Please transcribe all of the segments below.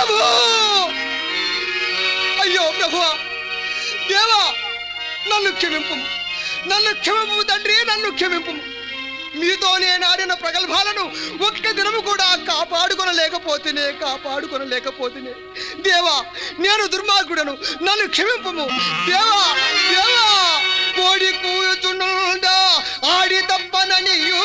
ప్రభు అయ్యో ప్రభువా దేవా నన్ను క్షమింపు నన్ను క్షమింపు తండ్రి నన్ను క్షమింపు మీతో నేను ఆడిన ప్రగల్భాలను ఒక్క దినము కూడా కాపాడుకొనలేకపోతేనే కాపాడుకొనలేకపోతేనే దేవా నేను దుర్మార్గుడను నన్ను క్షమింపము దేవా దేవా కోడి కూయుచుండా ఆడి తప్పననియు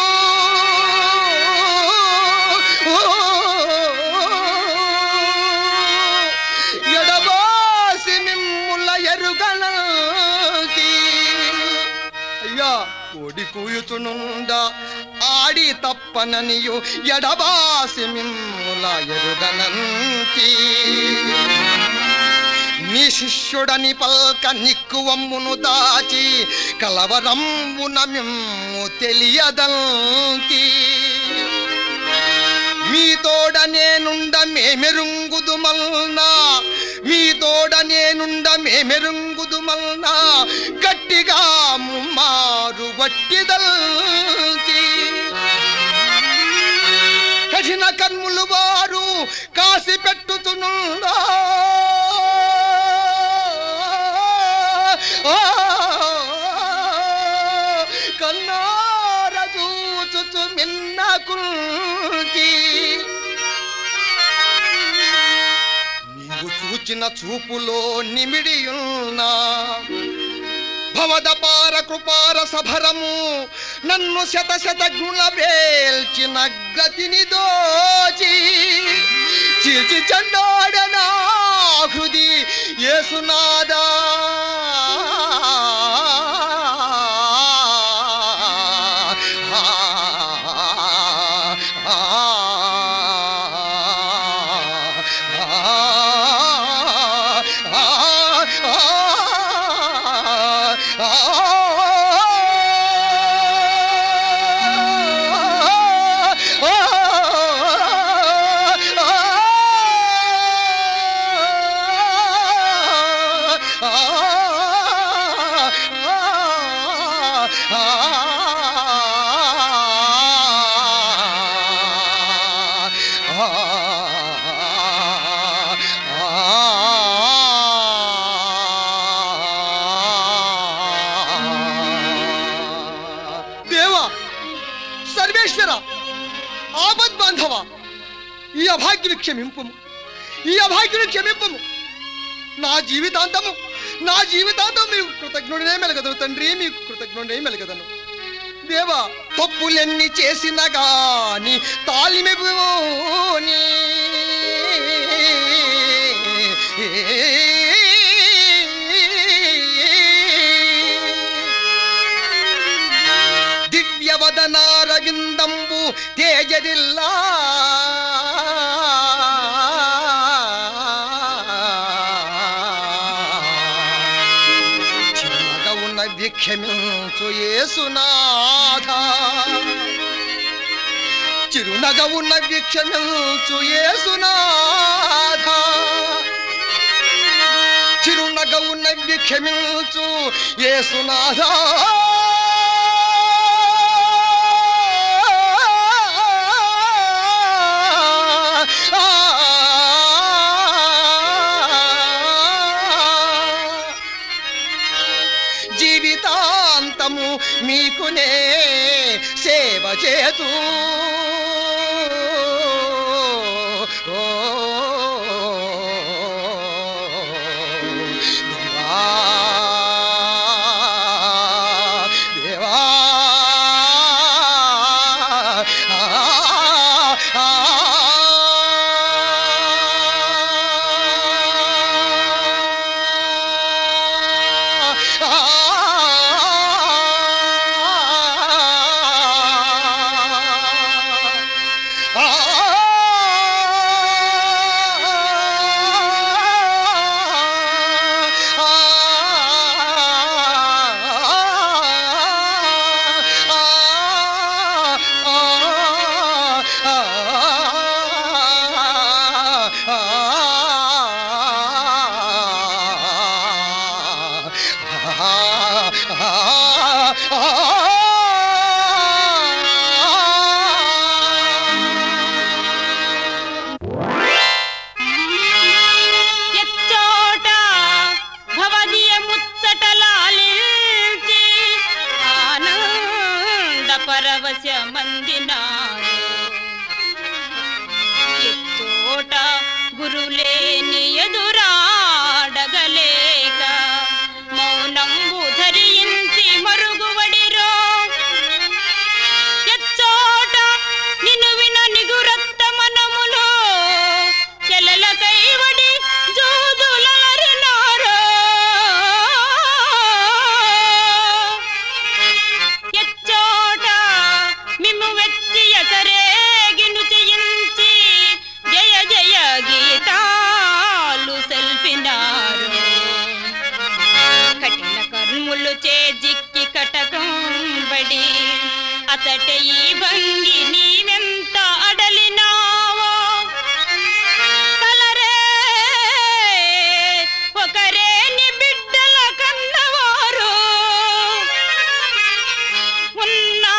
ఎడబాసి మిమ్ముల ఎరుగనంతి అయ్యా కోడి కూయుచునుండా ఆడి తప్పననియు ఎడబాసి మిమ్ముల ఎరుగనంతి నీ శిష్యుడని పల్క నిక్కువమ్మును దాచి కలవరమ్మున మిమ్ము తెలియదంతి మీ తోడ నేనుండ మేమెరుంగుదు మల్నా మీ తోడ నేనుండ మేమెరుంగుదు మల్నా గట్టిగా ముమ్మారు వట్టిదల్కి కఠిన కన్ములు వారు కాసి పెట్టుతునుందా కన్నార చూచుచు మిన్నకుంటి నీవు చూచిన చూపులో నిమిడియున్నా భవదపార కృపార సభరము నన్ను శత శత గుణ వేల్చిన గతిని దోచి చీల్చి చండాడనా హృది యేసునాదా దేవా సర్వేశ్వర ఆపద్ బాంధవ ఈ అభాగ్యుని క్షమింపము ఈ అభాగ్యుని క్షమింపము నా జీవితాంతము నా జీవితాంతం మీకు కృతజ్ఞుడినే మెలగదను తండ్రి మీకు కృతజ్ఞుడినే మెలగదను దేవా తప్పులెన్ని చేసిన గాని తాలిమెబోని దివ్యవదనారవిందంబు తేజరిల్లా చిన్నగా ఉన్న విక్షమించు యేసునాథ చిరునగ ఉన్న విక్షమించు యేసునాథ చిరునగ ఉన్న విక్షమించు యేసునాథ జీవితాంతము మీకునే సేవ చేతూ ఓ దేవా దేవా ఆ, ఆ, అతటే ఈ భంగి నీవెంత అడలినావో కలరే ఒకరే నీ బిడ్డల కన్నవారు ఉన్నా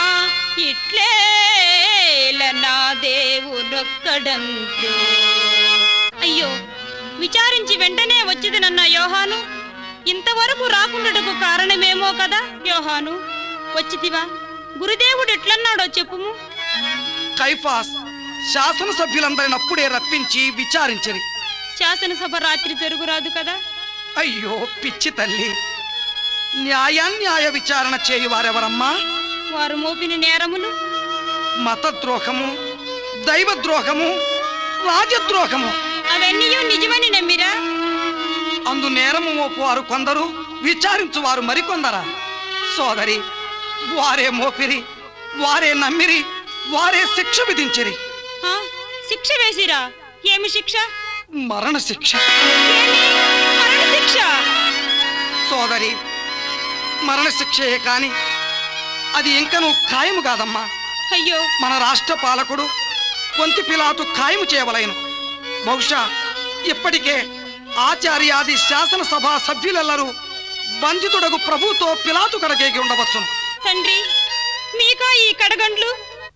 ఇట్లేల నా దేవుడొక్కడంతో అయ్యో విచారించి వెంటనే వచ్చిదినన్న యోహాను ఇంతవరకు రాకుండాటకు కారణమేమో కదా యోహాను వచ్చితివా గురుదేవుడు ఎట్లన్నాడో చెప్పుము కైఫాస్ శాసనసభ్యులందరిని అప్పుడే రప్పించి విచారించరి శాసనసభ రాత్రి జరుగురాదు కదా అయ్యో పిచ్చి తల్లి న్యాయాన్యాయ విచారణ చేయువారెవరమ్మా వారు మోపిన నేరములు మతద్రోహము దైవద్రోహము రాజద్రోహము అవన్నీ నిజమని నమ్మిరా అందు నేరము మోపువారు కొందరు విచారించువారు మరికొందరా సోదరి వారే మోపిరి వారే నమ్మిరి వారే శిక్ష విధించిరి ఆ, శిక్ష వేసిరా ఏమి శిక్ష మరణ శిక్ష ఏమి? మరణ శిక్ష సోదరి మరణ శిక్షయే కాని అది ఇంకను ఖాయము కాదమ్మా అయ్యో మన రాష్ట్ర పాలకుడు పొంతి పిలాతు ఖాయము చేయవలైన బహుశా ఇప్పటికే ఆచార్యాది శాసనసభ సభ్యులెల్లరూ బంధితుడగు ప్రభుతో పిలాతు కడకేగి ఉండవచ్చును తండ్రి మీకా ఈ కడగండ్లు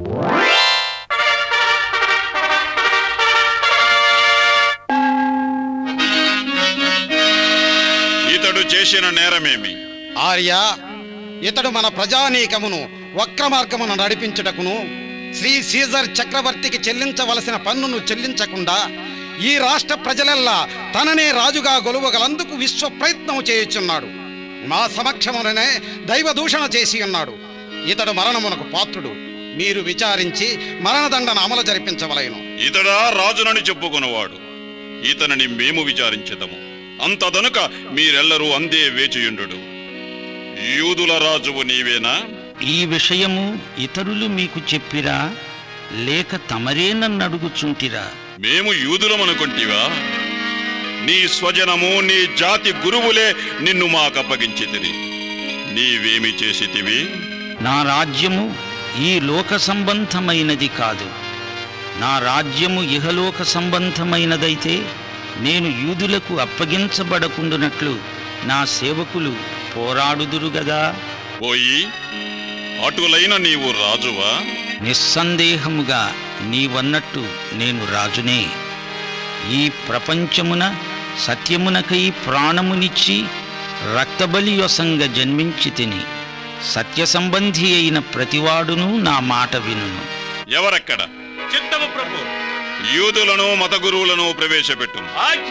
ఇతడు చేసిన నేరమేమి ఆర్య ఇతడు మన ప్రజానీకమును వక్ర మార్గమును నడిపించుటకును శ్రీ సీజర్ చక్రవర్తికి చెల్లించవలసిన పన్నును చెల్లించకుండా ఈ రాష్ట్ర ప్రజలెల్లా తననే రాజుగా గొలువగలందుకు విశ్వ ప్రయత్నము చేయుచున్నాడు మా సమక్షముననే దైవ దూషణ చేసి ఉన్నాడు ఇతడు మరణమునకు పాత్రుడు మీరు విచారించి మరణదండన అమలు జరిపించవలయను ఇతడా రాజునని చెప్పుకున్నవాడు ఇతనిని మేము విచారించదము అంతదనుక మీరెల్లరూ అందే వేచియుండు యూదుల రాజువు నీవేనా ఈ విషయము ఇతరులు మీకు చెప్పిరా లేక తమరే నన్ను అడుగుచుంటిరా మేము యూదులమనుకుంటివా నీ స్వజనము నీ జాతి గురువులే నిన్ను మాకప్పగించితిరి నీవేమి చేసితివి నా రాజ్యము ఈ లోక సంబంధమైనది కాదు నా రాజ్యము ఇహలోక సంబంధమైనదైతే నేను యూదులకు అప్పగించబడకుండునట్లు నా సేవకులు పోరాడుదురు గదా పోయి అటులైన నీవు రాజువా నిస్సందేహముగా నీవన్నట్టు నేను రాజునే ఈ ప్రపంచమున సత్యమునకై ప్రాణమునిచ్చి రక్తబలి యొసంగ జన్మించి తిని సత్య సంబంధి అయిన ప్రతివాడును నా మాట వినును ఎవరెక్కడ చిత్తము ప్రభు యూదులను మత గురువులను ప్రవేశపెట్టు ఆజ్ఞ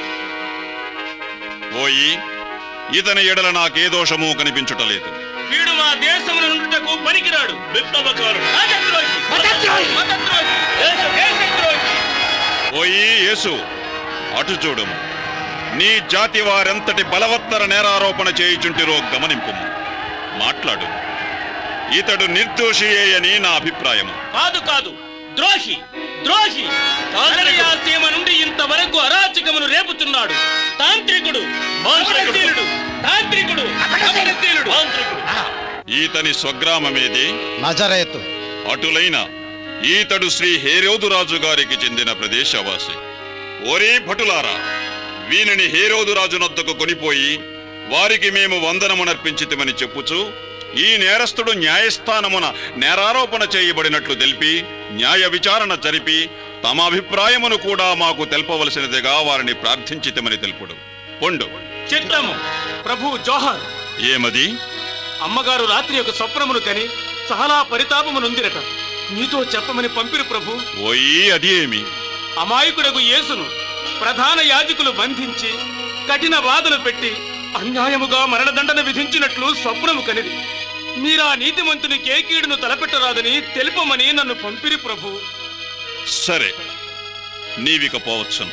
పోయి ఇతని ఎడల నాకే దోషము కనిపించుటలేదు వీడు మా దేశమున నుండుటకు పనికిరాడు విప్లవకారుడు రాజద్రోహి మతద్రోహి దేశ- దేశద్రోహి పోయి యేసు అటు చూడము నీ జాతి వారెంతటి బలవత్తర నేరారోపణ చేయుచుంటిరో గమనింపుము మాట్లాడు ఇతడు నిర్దోషియే అని నా అభిప్రాయము కాదు కాదు ద్రోహి ద్రోహి కాదరయా సీమ నుండి ఇంతవరకు అరాచకమును రేపుతున్నాడు తాంత్రికుడు అపరశీలుడు తాంత్రికుడు అపరశీలుడు ఈతని స్వగ్రామమేది నజరేతు అటులైన ఈతడు శ్రీ హేరోదు రాజు గారికి చెందిన ప్రదేశవాసి ఓరే భటులారా వీనిని హేరోదు రాజు నద్దకు కొనిపోయి వారికి మేము వందనమునర్పించితిమని చెప్పుచు ఈ నేరస్తుడు న్యాయస్థానమున నేరారోపణ చేయబడినట్లు తెలిపి న్యాయ విచారణ జరిపి తమ అభిప్రాయమును కూడా మాకు తెలపవలసినదిగా వారిని ప్రార్థించితిమని తెలుపుడు పొండు చిత్తము ప్రభు జోహర్ ఏమది అమ్మగారు రాత్రి ఒక స్వప్నమును కని చాలా పరితాపమునుందిరట మీతో చెప్పమని పంపిరు ప్రభు ఓయి అది ఏమి అమాయకుడగు యేసును ప్రధాన యాజకులు బంధించి కఠిన బాధలు పెట్టి అన్యాయముగా మరణదండన విధించినట్లు స్వప్నము కనిది మీరా నీతిమంతుని కేకీడును తలపెట్టరాదని తెలుపమని నన్ను పంపిరి ప్రభు సరే నీవిక పోవచ్చును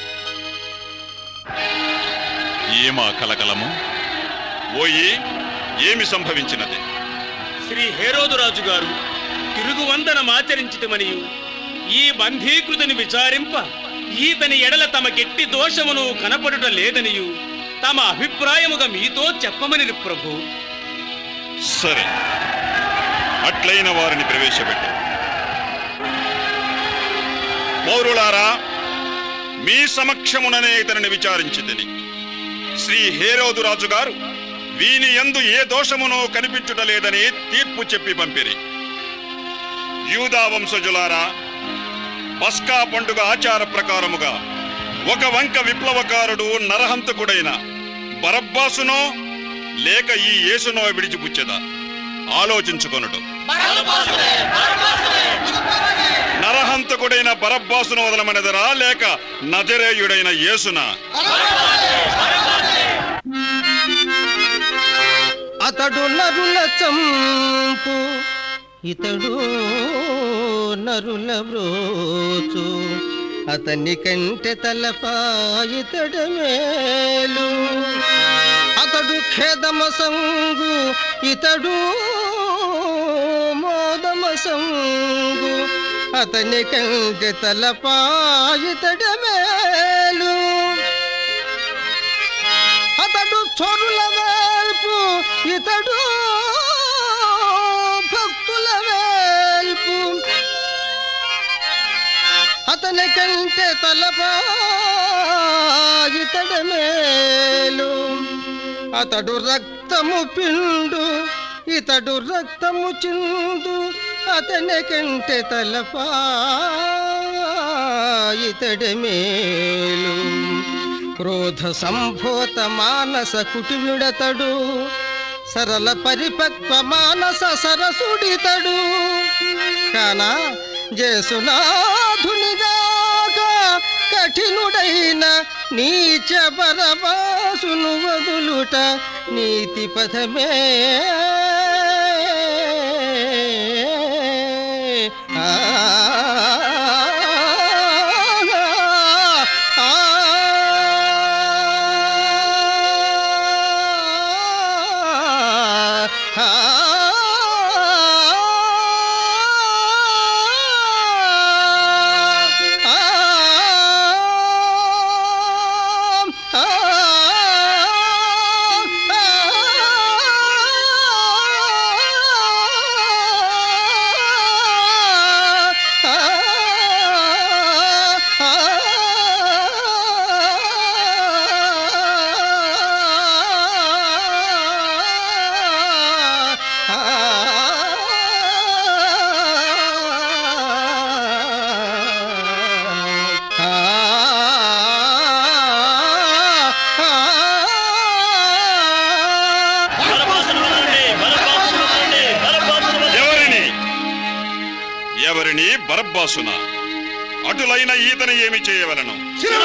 ఏమా కలకలము ఓయి ఏమి సంభవించినది శ్రీ హేరోదు రాజు గారు తిరుగువందనం ఆచరించితమనియు ఈ బంధీకృతిని విచారింప ఈతని ఎడల తమకెట్టి దోషమును కనపడుట లేదనియు తమ అభిప్రాయముగా మీతో చెప్పమని ప్రభు సరే అట్లైన వారిని ప్రవేశపెట్టు పౌరులారా మీ సమక్షముననే ఇతనిని విచారించింది శ్రీ హేరోదు రాజు గారు వీని యందు ఏ దోషమునో కనిపించుటలేదని తీర్పు చెప్పి పంపిరి యూదా వంశజులారా పస్కా పండుగ ఆచార ప్రకారముగా ఒక వంక విప్లవకారుడు నరహంతకుడైన బరబ్బాసునో లేక ఈ యేసునో విడిచిపుచ్చెదా ఆలోచించుకొనుడు నరహంతకుడైన బరబ్బాసును వదలమనదరా లేక నజరేయుడైన యేసునా అతడు నరుల చంపు ఇతడు నరుల బ్రోచు అతని కంటే తలపా ఇతడ మేలు అతడు ఖేదమ సంగు ఇతడు మోదమ సంగు అతని కంటే తలపా ఇతడ మేలు అతడు చోరుల వేల్పు ఇతడు భక్తుల వేల్పు అతని కంటే తలపా ఇతడ మేలు అతడు రక్తము పిండు ఇతడు రక్తము చిందు అతని కంటే తలపా ఇతడ మేలు క్రోధ సంభూత మానస కుటిమిడతడు సరళ పరిపక్వ మానస సరసుడితడు కానా జేసునాధునిగాక కఠినుడైన నీచ పరమాసును వదులుట నీతి పథమే ఆ ఎవరిని ఎవరిని బరబ్బాసున అటులైన ఈతను ఏమి చేయవలను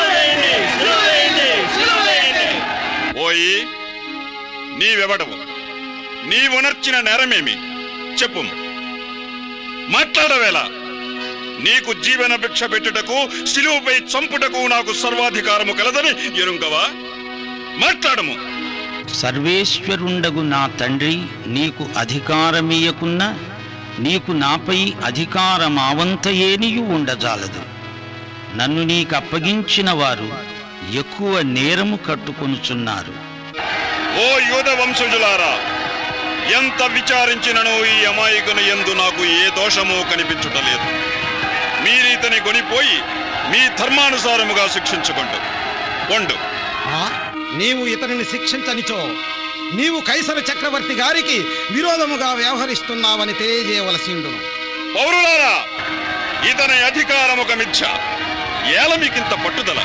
పోయి నీవెవడవు నీవునర్చిన నేరమేమి చెప్పు మాట్లాడవేలా నీకు జీవన భిక్ష పెట్టుటకు శిలువపై చంపుటకు నాకు సర్వాధికారము కలదని ఎరుంగవా మాట్లాడము సర్వేశ్వరుండగు నా తండ్రి నీకు అధికారమీయకున్న నీకు నాపై అధికారమావంతయేనియు ఉండజాలదు నన్ను నీకు అప్పగించిన వారు ఎక్కువ నేరము కట్టుకొనుచున్నారు ఓ యూద వంశజులారా ఎంత విచారించినను ఈ అమాయకుని ఎందు నాకు ఏ దోషము కనిపించుటలేదు మీరీతని కొనిపోయి మీ ధర్మానుసారముగా శిక్షించుకోండు కొండు ఆ? నీవు ఇతనిని శిక్షించనిచో నీవు కైసర చక్రవర్తి గారికి విరోధముగా వ్యవహరిస్తున్నావని తెలియజేయవలసిండును పౌరులారా ఇతని అధికారముక మిథ్య ఏల మీకింత పట్టుదల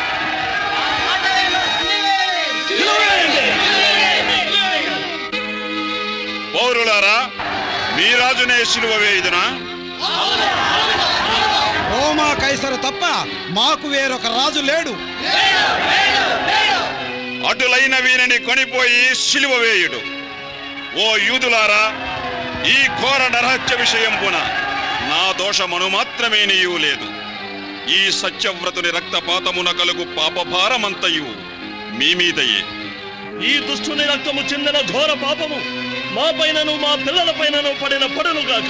పౌరులారా మీ రాజునే శిలువ వేయుదునా రోమా కైసరు తప్ప మాకు వేరొక రాజు లేడు అటులైన వీరిని కొనిపోయి శిలువ వేయుడు ఓ యూదులారా ఈ ఘోర నరహత్య విషయంపున నా దోషమును మాత్రమే నీయు లేదు ఈ సత్యవ్రతుని రక్తపాతమున కలుగు పాపభారమంతయు మీ మీదయే ఈ దుష్టుని రక్తము చెందిన ఘోర పాపము మా పైనను మా పిల్లల పైనను పడిన పడును గాక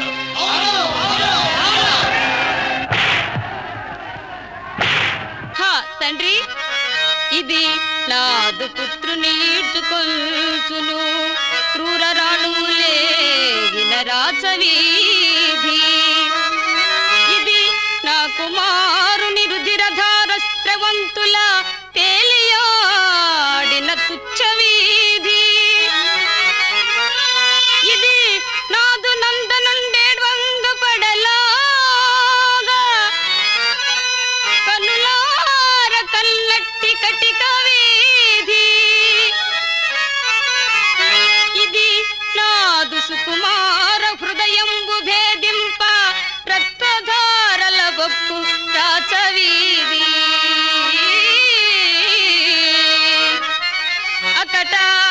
హా తండ్రి ఇది నాదు పుత్రుని ఈడ్చుకొల్చును క్రూర రాణువులేగిన రాచవీధి ఇది నా కుమారుని రుధిరధార స్రవంతుల తేలియాడిన తుచ్చ వీధి ఇది నాదు నందనండేడ్వంగ పడలాగా కనులార కల్లట్టి కటిక వీధి ఇది నాదు సుకుమార హృదయంబు భేదింప రక్తధారల బొక్కు రాచవీధి అకట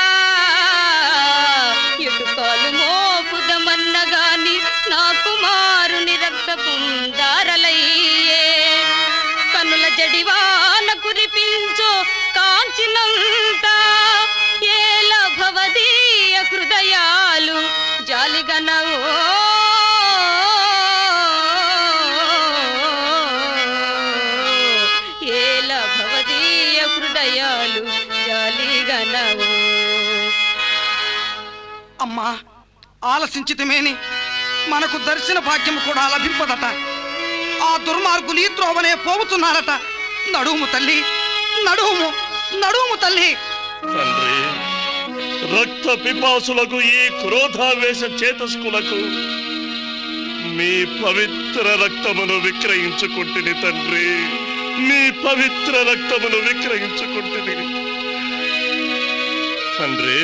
ఎటుకాలు మోపుదమన్నగాని నా కుమారుని రక్తపు దారలయ్యే కనుల జడివాన కురిపించో కాంచినంత ఏల భవదీయ హృదయాలు జాలిగనవో ఏల భవదీయ హృదయాలు జాలిగనవో అమ్మా ఆలసించితమేని మనకు దర్శన భాగ్యం కూడా లభింపదట ఆ దుర్మార్గులు ఈ త్రోవనే పోవుతున్నారట నడుము తల్లి నడుము నడుము తల్లి తండ్రి రక్త పిపాసులకు ఈ క్రోధావేశ చేతస్కులకు మీ పవిత్ర రక్తమును విక్రయించుకుంటుని తండ్రి మీ పవిత్ర రక్తమును విక్రయించుకుంటుని తండ్రి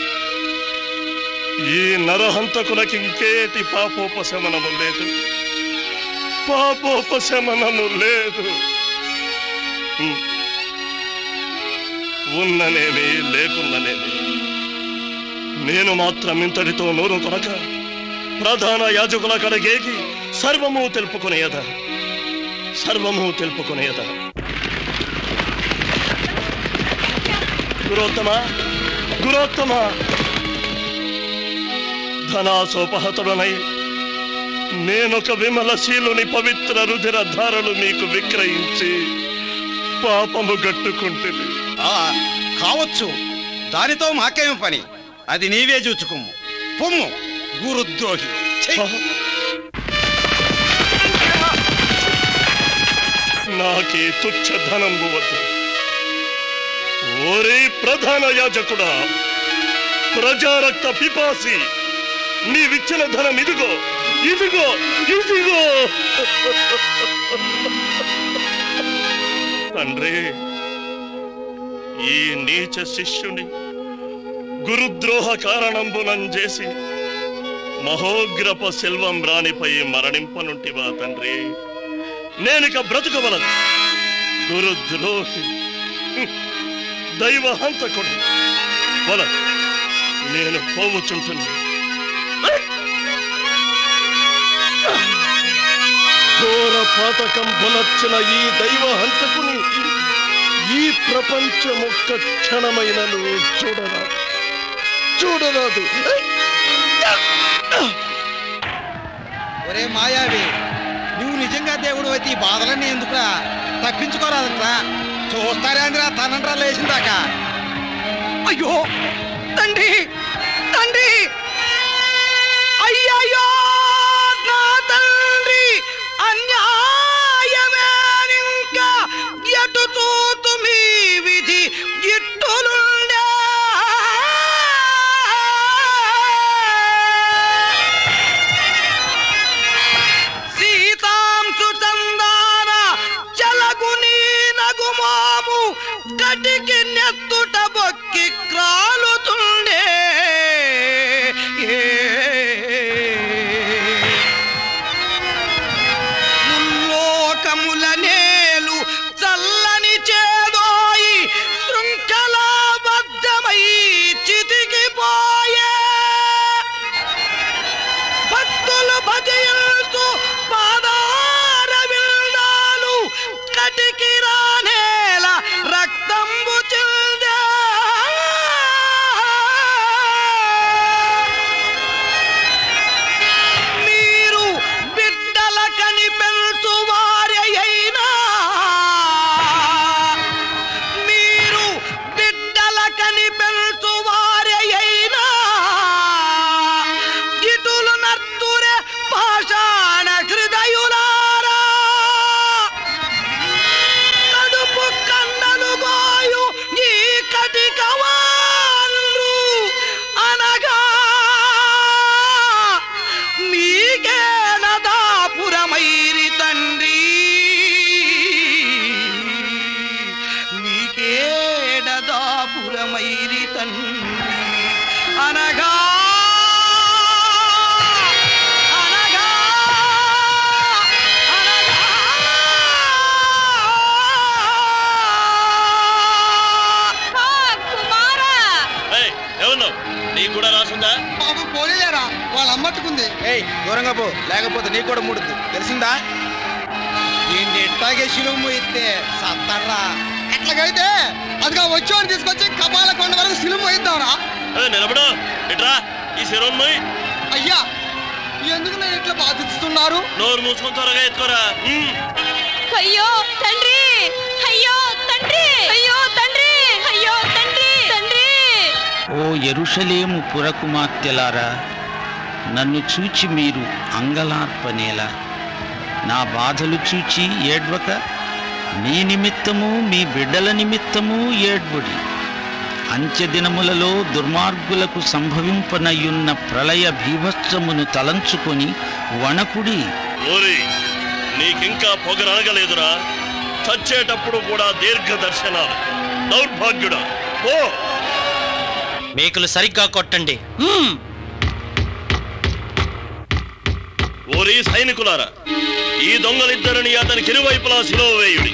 ఈ నరహంతకులకు ఇంకేటి పాపోపశమనము లేదు పాపోపశమనము లేదు ఉమ్. ఉన్ననేమి లేకున్ననేమి నేను మాత్రం ఇంతటితో నోరు కొనక ప్రధాన యాజకుల కడగేకి సర్వము తెలుపుకునేయద సర్వము తెలుపుకునేయద గురోత్తమ గురోత్తమ ధనాసోపహతుడనై నేనొక విమలశీలుని పవిత్ర రుధిర ధారలు మీకు విక్రయించి పాపము గట్టుకుంటుంది ఆ, కావచ్చు దానితో మాకేమి పని అది నీవే చూచుకుమ్ము పొమ్ము గురుద్రోహి ఛీ! నాకే తుచ్చ ధనంబు వద్దు ఓరే ప్రధాన యాజకుడా ప్రజారక్త పిపాసి నీవిచ్చిన ధనం ఇదిగో ఇదిగో ఇదిగో తండ్రి ఈ నీచ శిష్యుని గురుద్రోహ కారణంబునం చేసి మహోగ్రప సెల్వం రాణిపై మరణింపనుంటివా తండ్రి నేనిక బ్రతుకవలదు గురుద్రోహి దైవ హంతకుడు వల నేను పోవుచుంటున్నా ఘోర పాతకం పునర్చిన ఈ దైవ హంతకుని ఈ ప్రపంచమొక్క క్షణమైనను చూడరాదు చూడరాదు ఒరే మాయావి నువ్వు నిజంగా దేవుడు అయితే ఈ బాధలన్నీ ఎందుకురా తప్పించుకోరాదట్రా చూస్తారేంద్రా తనండ్రా లేచిందాకా అయ్యో తండ్రి తండ్రి అయ్యయ్యో నా తండ్రి అన్యాయమేనింకా ఎటు చూతు మీ విధి ఇట్టులుండే సీతాంశు చందాన చలగుని నగుమాము కటికి నెత్తుట బొక్కి క్రాలుతుండే ముల్లోకముల నేలు చల్లని చేదోయి శృంఖలాబద్ధమై చితికిపోయే భక్తులు భజయులతో పాదార విల్లాలు కటికి రానేల రక్తంబు చిల్ దూరంగా పో లేకపోతే నీకు కూడా ముడుద్దు తెలిసిందా ఏంటి ఎట్టాగే శిలువ మోయితే సత్తర్రా ఎట్లాగైతే అదిగా వచ్చేవాడిని తీసుకొచ్చి కపాల కొండ వరకు సిలువ పోయిద్దాంరా ఏ, నిలబడు ఇట్రా ఈ శిరోన్మయ్ అయ్యా ఎందుకు నేను ఇట్లా బాధిస్తున్నారు నోరు మూసుకొని త్వరగా ఎత్తుకోరా ఉమ్. అయ్యో తండ్రి అయ్యో తండ్రి అయ్యో తండ్రి అయ్యో తండ్రి తండ్రి ఓ ఎరుషలేము పురకుమార్తెలారా నన్ను చూచి మీరు అంగలార్పనేలా నా బాధలు చూచి ఏడ్వక మీ నిమిత్తము మీ బిడ్డల నిమిత్తము ఏడ్వుడి అంత్యదినములలో దుర్మార్గులకు సంభవింపనయ్యున్న ప్రళయ భీభత్సమును తలంచుకొని వణకుడి ఓరి నీకింకా పొగరనగలేదురా చచ్చేటప్పుడు కూడా దీర్ఘ దర్శనాలు దౌర్భాగ్యుడా ఓ మేకులు సరిగ్గా కొట్టండి ఓరి సైనికులారా ఈ దొంగలిద్దరిని అతనికి ఇరువైపులా శిలువ వేయుడి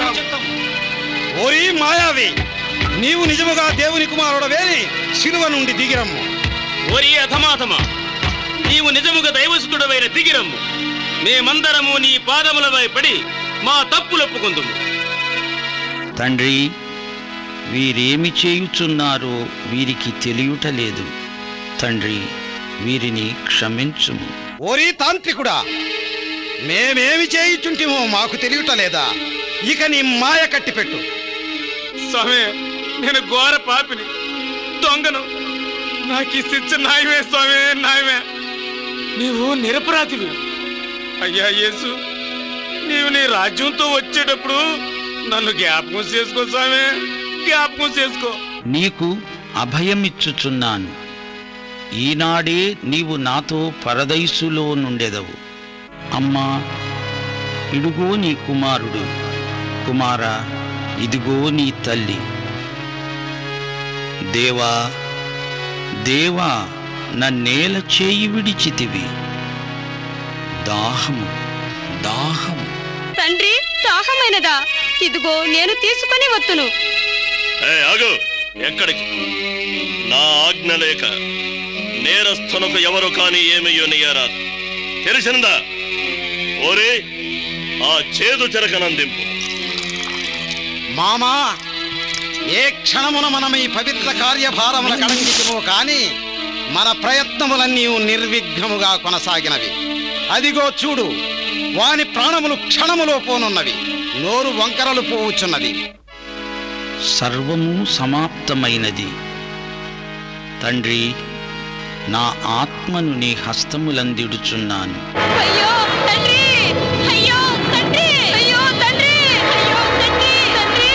ఓరి మాయావి నీవు నిజముగా దేవుని కుమారుడవేని శిలువ నుండి దిగిరమ్ము ఓరి అధమాధమా నీవు నిజముగా దైవసుతుడవైన దిగిరమ్ము మేమందరము నీ పాదములపై పడి మా తప్పులొప్పుకుందుము తండ్రి వీరేమి చేయుచున్నారో వీరికి తెలియటలేదు తండ్రి వీరిని క్షమించుము ఓరి తాంత్రికుడా మేమేమి చేయుచుంటిమో మాకు తెలియటలేదా ఇక నీ మాయ కట్టిపెట్టు స్వామి నేను ఘోర పాపిని దొంగను నాకు ఈ శిక్ష న్యాయమే స్వామి న్యాయమే నీవు నిరపరాధివి అయ్యా యేసు నీవు నీ రాజ్యంతో వచ్చేటప్పుడు నన్ను జ్ఞాపకం చేసుకో స్వామి జ్ఞాపకం చేసుకో నీకు అభయమిచ్చుచున్నాను ఈనాడే నీవు నాతో పరదైసులో నుండెదవు అమ్మా ఇడుగో నీ కుమారుడు కుమారా ఇదిగో నీ తల్లి దేవా దేవా నన్నేల చేయి విడిచితివి దాహము దాహము తండ్రి దాహమైనదా ఇదిగో నేను తీసుకొని వత్తును ఏ ఆగు ఎక్కడికి నా ఆజ్ఞ లేక నేరస్థునకు ఎవరు కాని ఏమయ్యో నెయ్యరాదు తెలిసిందా ఓరే ఆ చేదు చెరకనందింపు మామా ఏ క్షణమున మనం ఈ పవిత్ర కార్యభారముల కడంగితమో కాని మన ప్రయత్నములన్నీ నిర్విఘ్నముగా కొనసాగినవి అదిగో చూడు వాని ప్రాణములు క్షణములో పోనున్నవి నోరు వంకరలు పోవుచున్నది సర్వము సమాప్తమైనది తండ్రి నా ఆత్మను నీ హస్తములందిడుచున్నాను అయ్యో తండ్రి అయ్యో తండ్రి అయ్యో తండ్రి అయ్యో తండ్రి తండ్రి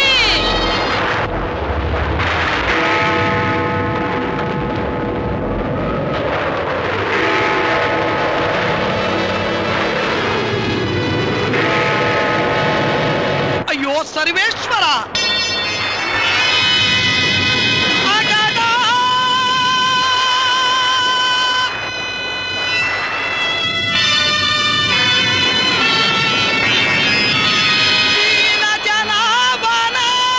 అయ్యో సర్వేశ్వర అగడా! దీన జనాభన!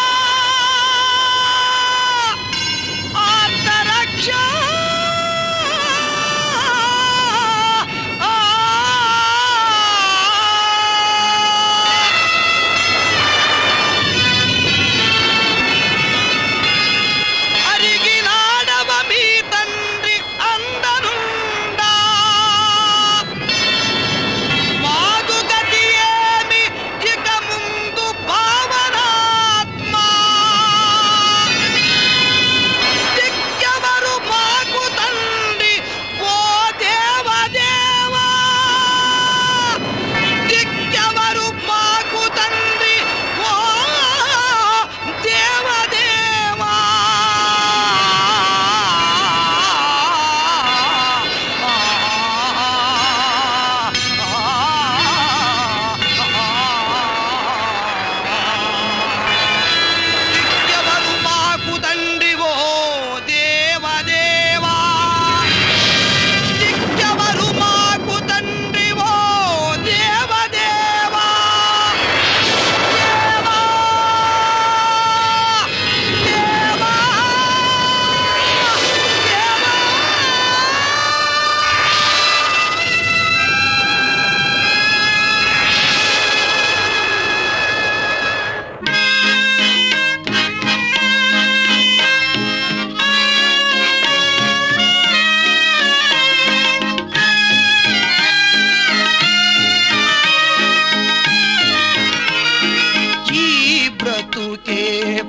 ఆర్తరక్ష! ఆ!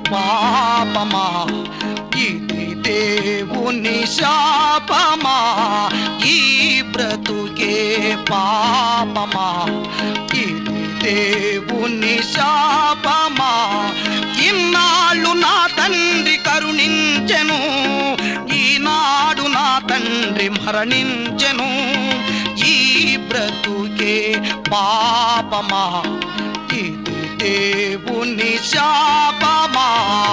పాపమా ఇది దేవుని శాపమా ఈ బ్రతుకే పాపమా ఇది దేవుని శాపమా ఇన్నాళ్ళు నా తండ్రి కరుణించెను ఈనాడు నా తండ్రి మరణించెను ఈ బ్రతుకే పాపమా ఇది దేవుని శాపమా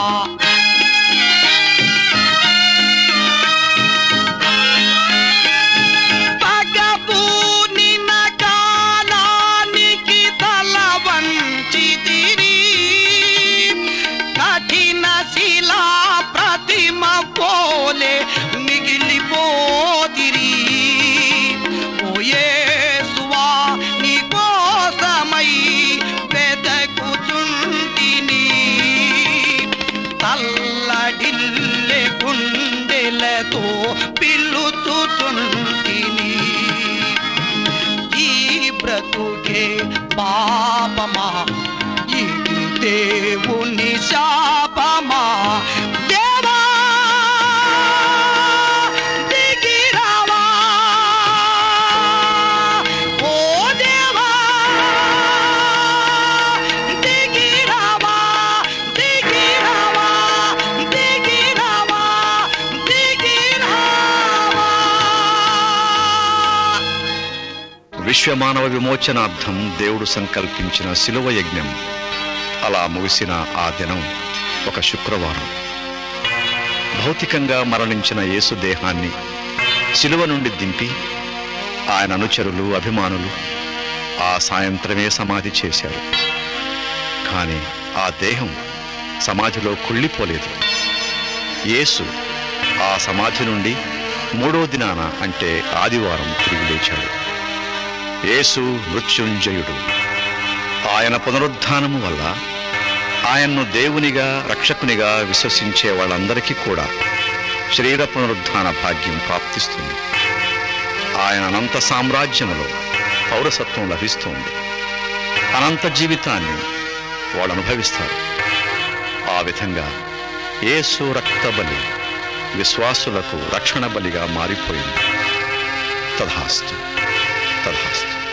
పగబూనిన కాలానికి తల వంచితిరి కఠిన శిలా ప్రతిమ పోలే మిగిలిపోదిరి ఓయేసువా నీ కోసమై వెదకుచుంటిని తల్లడిల్లె గుండెలతో పిల్లుచుచుంటిని ఈ బ్రతుకే పాపమా ఇది దేవుని శాపమా దేవా దిగిరావా ఓ దేవా దిగిరావా దిగిరావా దిగిరావా దిగిరావా విశ్వమానవ విమోచనార్థం దేవుడు సంకల్పించిన శిలువ యజ్ఞం అలా ముగిసిన ఆ దినం ఒక శుక్రవారం భౌతికంగా మరణించిన యేసు దేహాన్ని శిలువ నుండి దింపి ఆయన అనుచరులు అభిమానులు ఆ సాయంత్రమే సమాధి చేశారు కానీ ఆ దేహం సమాధిలో కుళ్ళిపోలేదు యేసు ఆ సమాధి నుండి మూడో దినాన అంటే ఆదివారం తిరిగి లేచాడు యేసు మృత్యుంజయుడు ఆయన పునరుద్ధానము వల్ల ఆయన్ను దేవునిగా రక్షకునిగా విశ్వసించే వాళ్ళందరికీ కూడా శరీర పునరుద్ధాన భాగ్యం ప్రాప్తిస్తుంది ఆయన అనంత సామ్రాజ్యములో పౌరసత్వం లభిస్తుంది అనంత జీవితాన్ని వాళ్ళు అనుభవిస్తారు ఆ విధంగా యేసు రక్త బలి విశ్వాసులకు రక్షణ బలిగా మారిపోయింది తథాస్తు తథాస్తు